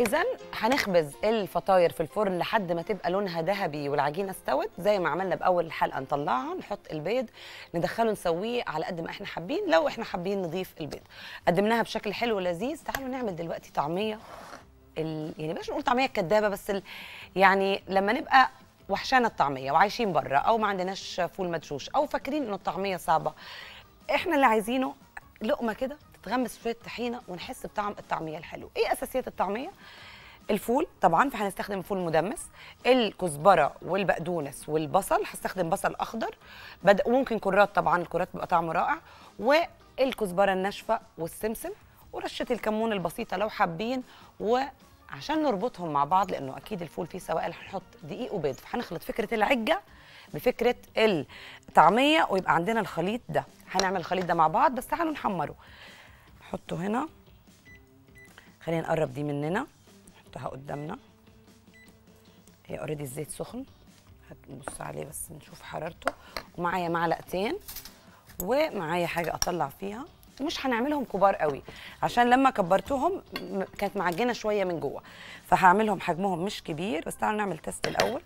اذا هنخبز الفطاير في الفرن لحد ما تبقى لونها ذهبي والعجينه استوت زي ما عملنا باول الحلقه نطلعها نحط البيض ندخله نسويه على قد ما احنا حابين لو احنا حابين نضيف البيض قدمناها بشكل حلو ولذيذ تعالوا نعمل دلوقتي طعميه ال... يعني بلاش نقول طعميه كدابه بس ال... يعني لما نبقى وحشانا الطعميه وعايشين بره او ما عندناش فول مدشوش او فاكرين انه الطعميه صعبه احنا اللي عايزينه لقمه كده تتغمس شويه طحينه ونحس بطعم الطعميه الحلو ايه اساسيات الطعميه الفول طبعا فهنستخدم الفول المدمس الكزبره والبقدونس والبصل هستخدم بصل اخضر بد... وممكن كرات طبعا الكرات بيبقى طعمه رائع والكزبره الناشفه والسمسم ورشه الكمون البسيطه لو حابين وعشان نربطهم مع بعض لانه اكيد الفول فيه سوائل هنحط دقيق وبيض فهنخلط فكره العجه بفكره الطعميه ويبقى عندنا الخليط ده هنعمل الخليط ده مع بعض بس تعالوا نحمره نحطه هنا خلينا نقرب دي مننا نحطها قدامنا هي اوريدي الزيت سخن هنبص عليه بس نشوف حرارته ومعايا معلقتين ومعايا حاجه اطلع فيها ومش هنعملهم كبار قوي عشان لما كبرتهم م- كانت معجنه شويه من جوه فهعملهم حجمهم مش كبير بس تعالوا نعمل تيست الاول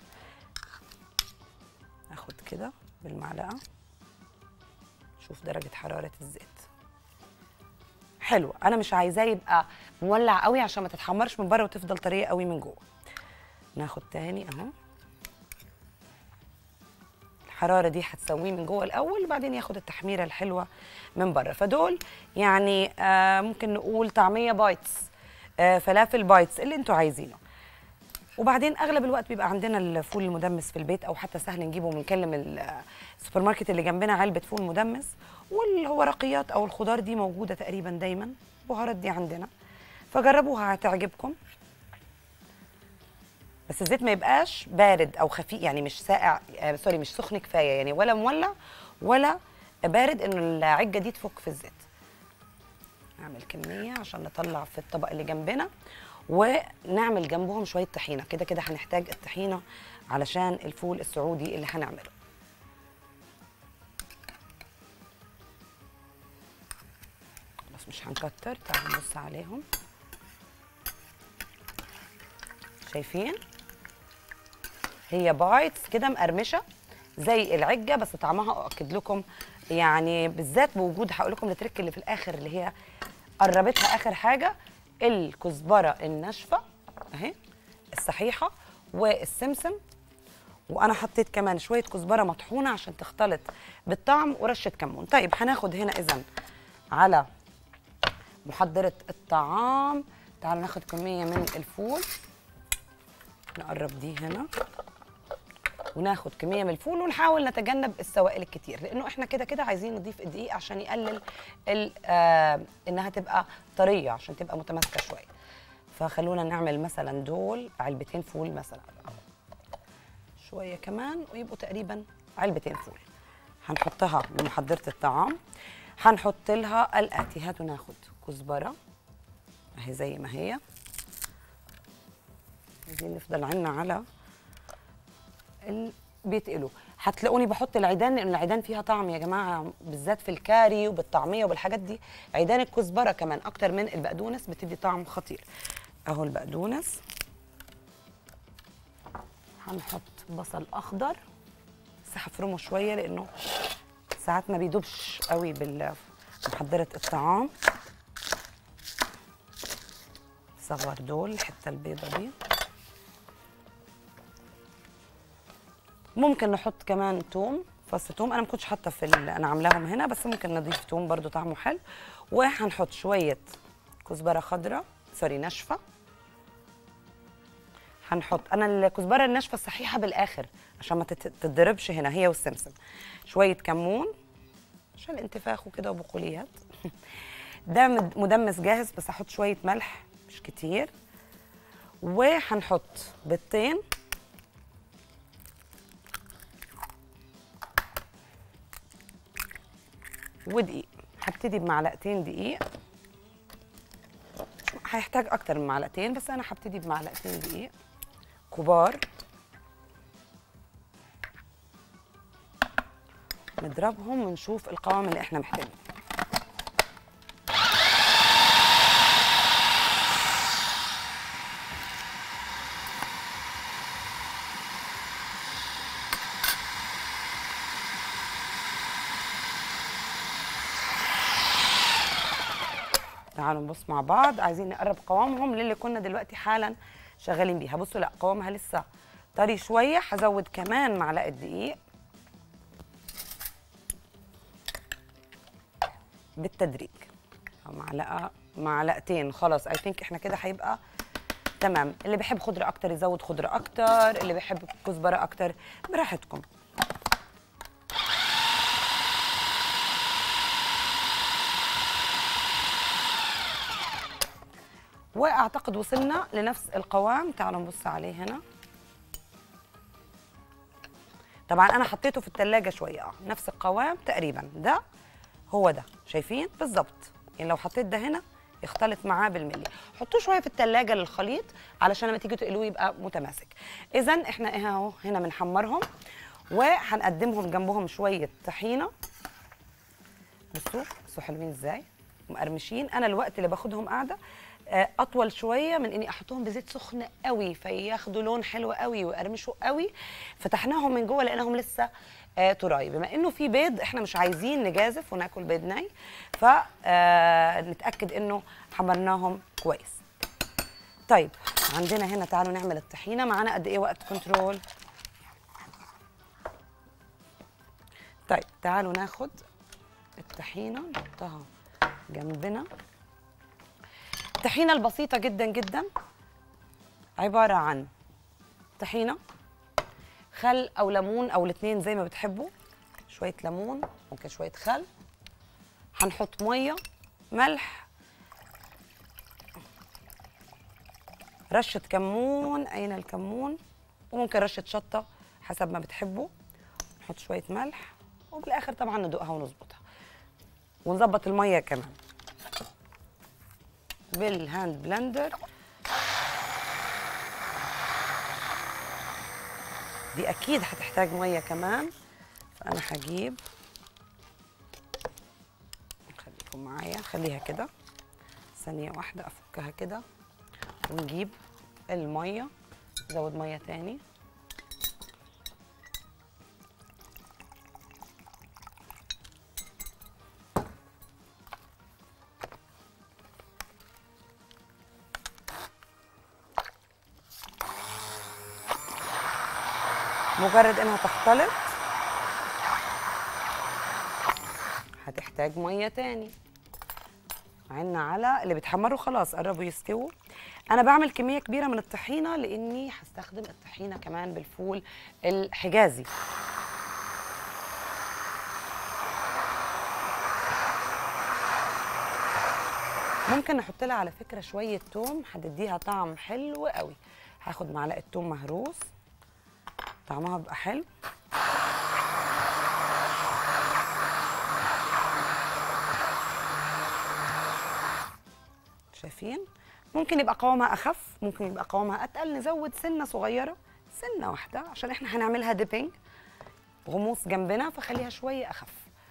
اخد كده بالمعلقه شوف درجه حراره الزيت حلو انا مش عايزاه يبقى مولع قوي عشان ما تتحمرش من بره وتفضل طريه قوي من جوه ناخد تاني اهو الحراره دي هتسويه من جوه الاول وبعدين ياخد التحميره الحلوه من بره فدول يعني آه ممكن نقول طعميه بايتس آه فلافل بايتس اللي انتوا عايزينه وبعدين اغلب الوقت بيبقى عندنا الفول المدمس في البيت او حتى سهل نجيبه بنكلم ال- السوبر ماركت اللي جنبنا علبه فول مدمس واللي هو رقيات او الخضار دي موجوده تقريبا دايما البهارات دي عندنا فجربوها هتعجبكم بس الزيت ما يبقاش بارد او خفيف يعني مش ساقع آه سوري مش سخن كفايه يعني ولا مولع ولا بارد انه العجه دي تفك في الزيت نعمل كميه عشان نطلع في الطبق اللي جنبنا ونعمل جنبهم شويه طحينه كده كده هنحتاج الطحينه علشان الفول السعودي اللي هنعمله بس مش هنكتر تعالوا نبص عليهم شايفين هي بايتس كده مقرمشه زي العجه بس طعمها اؤكد لكم يعني بالذات بوجود هقول لكم التريك اللي في الاخر اللي هي قربتها اخر حاجه الكزبره الناشفه اهي الصحيحه والسمسم وانا حطيت كمان شويه كزبره مطحونه عشان تختلط بالطعم ورشه كمون طيب هناخد هنا اذا على محضره الطعام تعالوا ناخد كميه من الفول نقرب دي هنا وناخد كميه من الفول ونحاول نتجنب السوائل الكتير لانه احنا كده كده عايزين نضيف الدقيق عشان يقلل ال- آه انها تبقى طريه عشان تبقى متماسكه شويه فخلونا نعمل مثلا دول علبتين فول مثلا أهو. شويه كمان ويبقوا تقريبا علبتين فول هنحطها بمحضره الطعام هنحط لها الاتي هاتوا ناخد كزبره اهي زي ما هي عايزين نفضل عنا على ال... بيتقلوا هتلاقوني بحط العيدان لان العيدان فيها طعم يا جماعه بالذات في الكاري وبالطعميه وبالحاجات دي عيدان الكزبره كمان اكتر من البقدونس بتدي طعم خطير اهو البقدونس هنحط بصل اخضر بس هفرمه شويه لانه ساعات ما بيدوبش قوي بمحضره الطعام صغر دول الحته البيضه دي ممكن نحط كمان توم فص توم انا ما كنتش حاطه في ال- انا عاملاهم هنا بس ممكن نضيف توم برضو طعمه حلو وهنحط شويه كزبره خضراء سوري ناشفه هنحط انا الكزبره الناشفه الصحيحه بالاخر عشان ما تت- تتضربش هنا هي والسمسم شويه كمون عشان الانتفاخ وكده وبقوليات ده مد- مدمس جاهز بس هحط شويه ملح مش كتير وهنحط بيضتين ودقيق هبتدي بمعلقتين دقيق هيحتاج اكتر من معلقتين بس انا هبتدي بمعلقتين دقيق كبار نضربهم ونشوف القوام اللي احنا محتاجينه تعالوا نبص مع بعض عايزين نقرب قوامهم للي كنا دلوقتي حالا شغالين بيها بصوا لا قوامها لسه طري شويه هزود كمان معلقه دقيق بالتدريج أو معلقه معلقتين خلاص اي ثينك احنا كده هيبقى تمام اللي بيحب خضره اكتر يزود خضره اكتر اللي بيحب كزبره اكتر براحتكم واعتقد وصلنا لنفس القوام تعالوا نبص عليه هنا طبعا انا حطيته في التلاجة شويه اه نفس القوام تقريبا ده هو ده شايفين بالظبط يعني لو حطيت ده هنا يختلط معاه بالملي حطوه شويه في التلاجة للخليط علشان لما تيجوا تقلوه يبقى متماسك اذا احنا اهو هنا بنحمرهم وهنقدمهم جنبهم شويه طحينه بصوا بصوا حلوين ازاي مقرمشين انا الوقت اللي باخدهم قاعده آه، اطول شويه من اني احطهم بزيت سخن قوي فياخدوا لون حلو قوي ويقرمشوا قوي فتحناهم من جوه لقيناهم لسه آه طراي بما انه في بيض احنا مش عايزين نجازف وناكل بيض ني فنتاكد انه حمرناهم كويس طيب عندنا هنا تعالوا نعمل الطحينه معانا قد ايه وقت كنترول طيب تعالوا ناخد الطحينه نحطها جنبنا الطحينه البسيطه جدا جدا عباره عن طحينه خل او ليمون او الاثنين زي ما بتحبوا شويه ليمون ممكن شويه خل هنحط ميه ملح رشه كمون اين الكمون وممكن رشه شطه حسب ما بتحبوا نحط شويه ملح وبالاخر طبعا ندوقها ونظبطها ونظبط الميه كمان بالهاند بلندر دي اكيد هتحتاج ميه كمان فانا هجيب خليكم معايا خليها كده ثانيه واحده افكها كده ونجيب الميه زود ميه تاني مجرد انها تختلط هتحتاج ميه تاني عنا على اللي بيتحمروا خلاص قربوا يستووا انا بعمل كميه كبيره من الطحينه لاني هستخدم الطحينه كمان بالفول الحجازي ممكن نحط لها على فكره شويه توم هتديها طعم حلو قوي هاخد معلقه توم مهروس طعمها بيبقى حلو شايفين ممكن يبقى قوامها اخف ممكن يبقى قوامها اتقل نزود سنه صغيره سنه واحده عشان احنا هنعملها ديبينج غموس جنبنا فخليها شويه اخف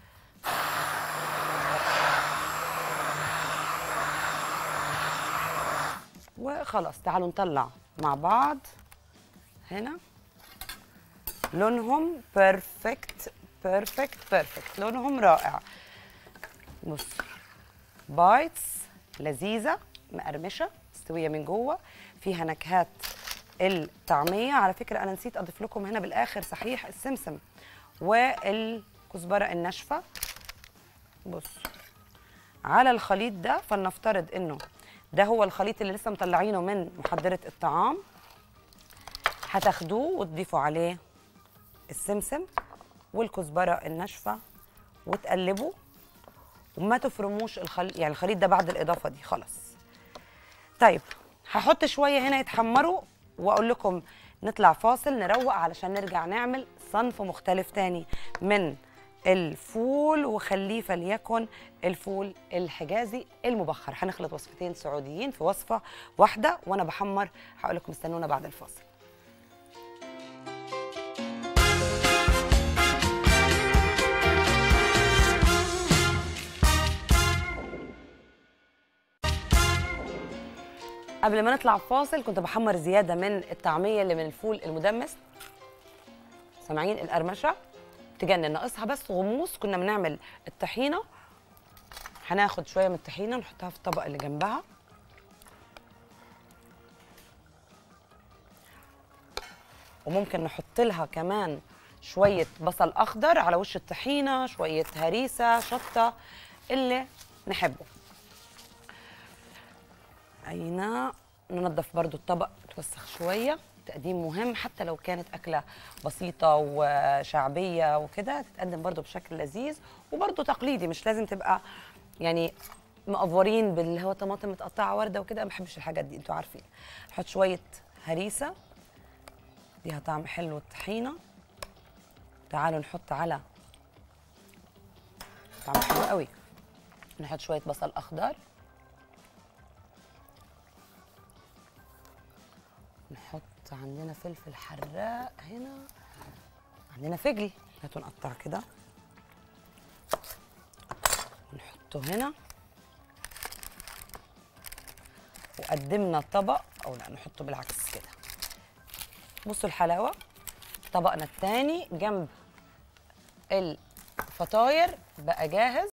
وخلاص تعالوا نطلع مع بعض هنا لونهم بيرفكت بيرفكت بيرفكت لونهم رائع بص بايتس لذيذه مقرمشه مستويه من جوه فيها نكهات الطعميه على فكره انا نسيت اضيف لكم هنا بالاخر صحيح السمسم والكزبره الناشفه بص على الخليط ده فلنفترض انه ده هو الخليط اللي لسه مطلعينه من محضره الطعام هتاخدوه وتضيفوا عليه السمسم والكزبره الناشفه وتقلبوا وما تفرموش الخل... يعني الخليط ده بعد الاضافه دي خلاص طيب هحط شويه هنا يتحمروا واقول لكم نطلع فاصل نروق علشان نرجع نعمل صنف مختلف تاني من الفول وخليه فليكن الفول الحجازي المبخر هنخلط وصفتين سعوديين في وصفه واحده وانا بحمر هقول لكم استنونا بعد الفاصل قبل ما نطلع فاصل كنت بحمر زياده من الطعميه اللي من الفول المدمس سامعين القرمشه تجنن ناقصها بس غموس كنا بنعمل الطحينه هناخد شويه من الطحينه نحطها في الطبق اللي جنبها وممكن نحط لها كمان شويه بصل اخضر على وش الطحينه شويه هريسه شطه اللي نحبه عينا ننظف برضو الطبق توسخ شويه تقديم مهم حتى لو كانت أكلة بسيطة وشعبية وكده تتقدم برضو بشكل لذيذ وبرضو تقليدي مش لازم تبقى يعني مقفورين باللي هو طماطم متقطعة وردة وكده ما بحبش الحاجات دي انتوا عارفين نحط شوية هريسة فيها طعم حلو الطحينة تعالوا نحط على طعم حلو قوي نحط شوية بصل أخضر نحط عندنا فلفل حراق هنا عندنا فجل هاتوا نقطع كده نحطه هنا وقدمنا طبق او لا نحطه بالعكس كده بصوا الحلاوه طبقنا التاني جنب الفطاير بقى جاهز